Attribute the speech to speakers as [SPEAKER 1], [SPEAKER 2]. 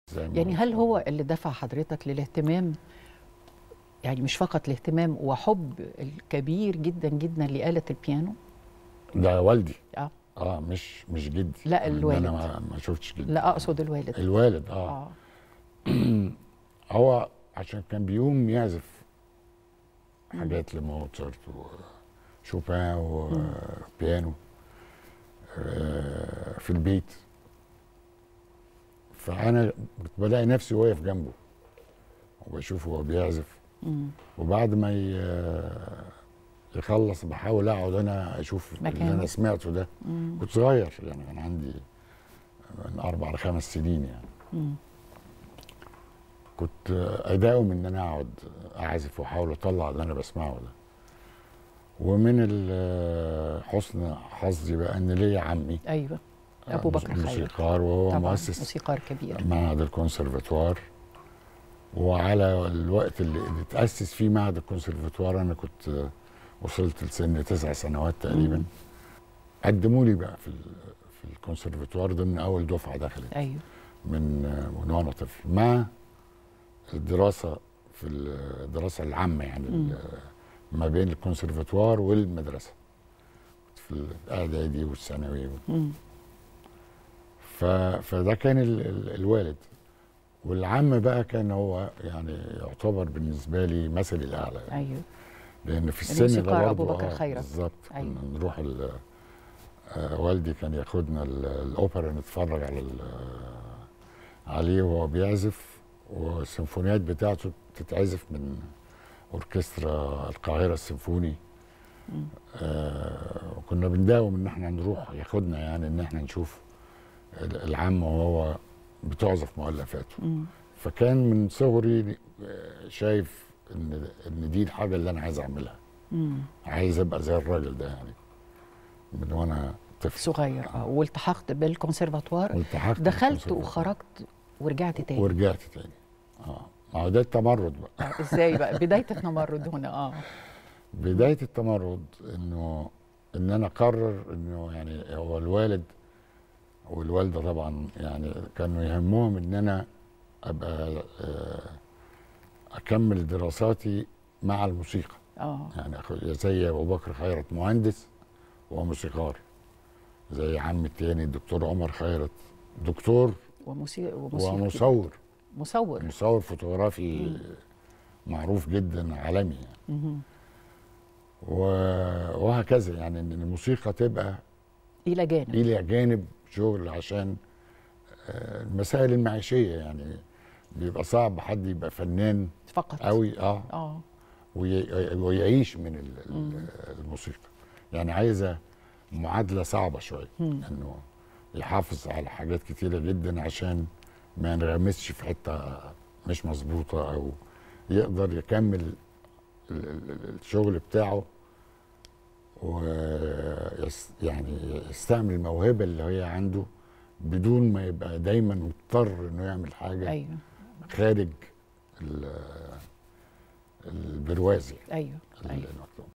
[SPEAKER 1] زي ما
[SPEAKER 2] يعني
[SPEAKER 1] قلت.
[SPEAKER 2] هل هو اللي دفع حضرتك للاهتمام يعني مش فقط الاهتمام وحب الكبير جدا جدا لآلة البيانو
[SPEAKER 1] ده والدي
[SPEAKER 2] اه
[SPEAKER 1] اه مش مش جدي
[SPEAKER 2] لا،
[SPEAKER 1] إن
[SPEAKER 2] الوالد.
[SPEAKER 1] انا ما, ما شفتش جدي
[SPEAKER 2] لا اقصد الوالد
[SPEAKER 1] الوالد اه,
[SPEAKER 2] اه
[SPEAKER 1] هو عشان كان بيقوم يعزف حاجات لموتسارت وشوبان وبيانو آه، في البيت فانا كنت بلاقي نفسي واقف جنبه وبشوفه وهو بيعزف
[SPEAKER 2] مم.
[SPEAKER 1] وبعد ما ي- يخلص بحاول اقعد انا اشوف اللي
[SPEAKER 2] مكانه.
[SPEAKER 1] انا سمعته ده
[SPEAKER 2] مم.
[SPEAKER 1] كنت صغير يعني كان عندي من اربع لخمس سنين يعني
[SPEAKER 2] مم.
[SPEAKER 1] كنت اداوم ان انا اقعد اعزف واحاول اطلع اللي انا بسمعه ده ومن ال- حسن حظي بقى ان ليا عمي
[SPEAKER 2] ايوه ابو بكر خير
[SPEAKER 1] موسيقار وهو
[SPEAKER 2] طبعا
[SPEAKER 1] مؤسس
[SPEAKER 2] موسيقار كبير
[SPEAKER 1] معهد الكونسرفتوار وعلى الوقت اللي, اللي اتأسس فيه معهد الكونسرفتوار أنا كنت وصلت لسن تسع سنوات تقريبا
[SPEAKER 2] مم.
[SPEAKER 1] قدموا لي بقى في ال- في الكونسرفتوار ضمن أول دفعة دخلت
[SPEAKER 2] ايوه
[SPEAKER 1] من من وأنا طفل مع الدراسة في الدراسة العامة يعني
[SPEAKER 2] مم.
[SPEAKER 1] ال- ما بين الكونسرفتوار والمدرسة كنت في الإعدادي والثانوي
[SPEAKER 2] مم.
[SPEAKER 1] ف... فده كان ال... ال... الوالد والعم بقى كان هو يعني يعتبر بالنسبه لي مثلي الاعلى يعني.
[SPEAKER 2] ايوه
[SPEAKER 1] لان في السن ده
[SPEAKER 2] الموسيقار
[SPEAKER 1] برضه
[SPEAKER 2] أبو بكر
[SPEAKER 1] آه،
[SPEAKER 2] خيرت.
[SPEAKER 1] بالظبط
[SPEAKER 2] أيوة.
[SPEAKER 1] كنا نروح ال... آه والدي كان ياخدنا ال... الاوبرا نتفرج على ال... عليه وهو بيعزف والسيمفونيات بتاعته بتتعزف من اوركسترا القاهره السيمفوني
[SPEAKER 2] مم.
[SPEAKER 1] آه وكنا بنداوم ان احنا نروح ياخدنا يعني ان احنا نشوف ال- العم وهو بتعزف مؤلفاته
[SPEAKER 2] مم.
[SPEAKER 1] فكان من صغري آه، شايف ان ان دي الحاجه اللي انا عايز اعملها
[SPEAKER 2] مم.
[SPEAKER 1] عايز ابقى زي الراجل ده يعني من وانا طفل
[SPEAKER 2] صغير اه والتحقت بالكونسرفاتوار
[SPEAKER 1] والتحقت
[SPEAKER 2] دخلت
[SPEAKER 1] بالكونسرفتوار.
[SPEAKER 2] وخرجت ورجعت تاني
[SPEAKER 1] ورجعت تاني اه ما هو ده التمرد بقى
[SPEAKER 2] آه، ازاي بقى بدايه التمرد هنا اه
[SPEAKER 1] بدايه التمرد انه ان انا اقرر انه يعني هو الوالد والوالده طبعا يعني كانوا يهمهم ان انا ابقى آه، اكمل دراساتي مع الموسيقى
[SPEAKER 2] اه
[SPEAKER 1] يعني أخو- زي ابو بكر خيرت مهندس وموسيقار زي عمي التاني الدكتور عمر خيرت دكتور
[SPEAKER 2] وموسيقى وموسيقى
[SPEAKER 1] ومصور
[SPEAKER 2] مصور
[SPEAKER 1] مصور فوتوغرافي معروف جدا عالمي يعني.
[SPEAKER 2] مهم.
[SPEAKER 1] و- وهكذا يعني ان الموسيقى تبقى
[SPEAKER 2] الى جانب
[SPEAKER 1] الى جانب شغل عشان آه، المسائل المعيشيه يعني بيبقى صعب حد يبقى فنان
[SPEAKER 2] فقط
[SPEAKER 1] قوي اه
[SPEAKER 2] اه
[SPEAKER 1] وي- ويعيش من ال-
[SPEAKER 2] مم.
[SPEAKER 1] ال- الموسيقى يعني عايزه معادله صعبه شويه
[SPEAKER 2] مم.
[SPEAKER 1] انه يحافظ على حاجات كتيره جدا عشان ما ينغمسش في حته مش مظبوطه او يقدر يكمل ال- ال- الشغل بتاعه ويس يعني يستعمل الموهبه اللي هي عنده بدون ما يبقى دايما مضطر انه يعمل حاجه
[SPEAKER 2] ايوه
[SPEAKER 1] خارج ال- البرواز يعني
[SPEAKER 2] ايوه ايوه
[SPEAKER 1] المكتوب